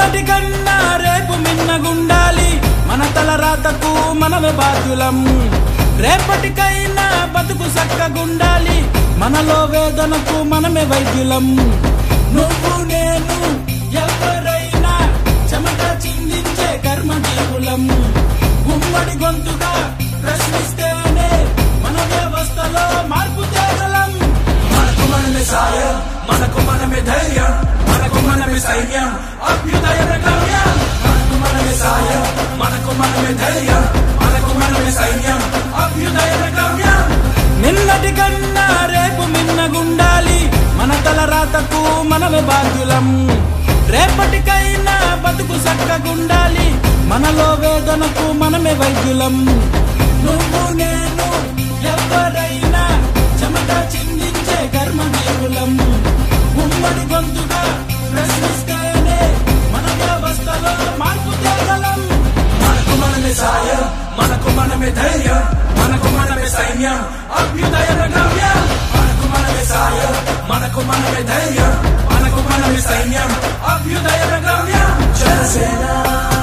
నిన్నటి కన్నా రేపు మిన్నగుండాలి మన తల రాతకు మనమే బాధ్యులం రేపటికైనా బతుకు సక్కగుండాలి మనలో వేదనకు మనమే వైద్యులం నువ్వు నేను ఎవరైనా చెమట చిందించే కర్మజీవులం ఉమ్మడి గొంతుగా ప్రశ్నిస్తేనే మన వ్యవస్థలో మార్పు తేగలం మనకు మనమే సాయం మనకు మనమే ధైర్యం మనకు మనమే సైన్యం అభ్యుదయ గమ్యం మనకు మనమే సాయం మనకు మనమే ధైర్యం మనకు మనమే సైన్యం అభ్యుదయ గమ్యం నిన్నటి కన్నా రేపు మిన్నగుండాలి మన తల రాతకు మనమే బాధ్యులం రేపటికైనా బతుకు సక్కగుండాలి మనలో వేదనకు మనమే వైద్యులం నువ్వు నేను ఎవరైనా చెమట చిందించే కర్మజీవులం ఉమ్మడి గొంతుగా ప్రశ్నిస్తేనే మన వ్యవస్థలో మార్పు తేగలం మనకు మనమే సాయం మనకు మనమే ధైర్యం మనకు మనమే సైన్యం అభ్యుదయ గమ్యం మనకు మనమే సాయం మనకు మనమే ధైర్యం మనకు మనమే సైన్యం అభ్యుదయ గమ్యం జనసేన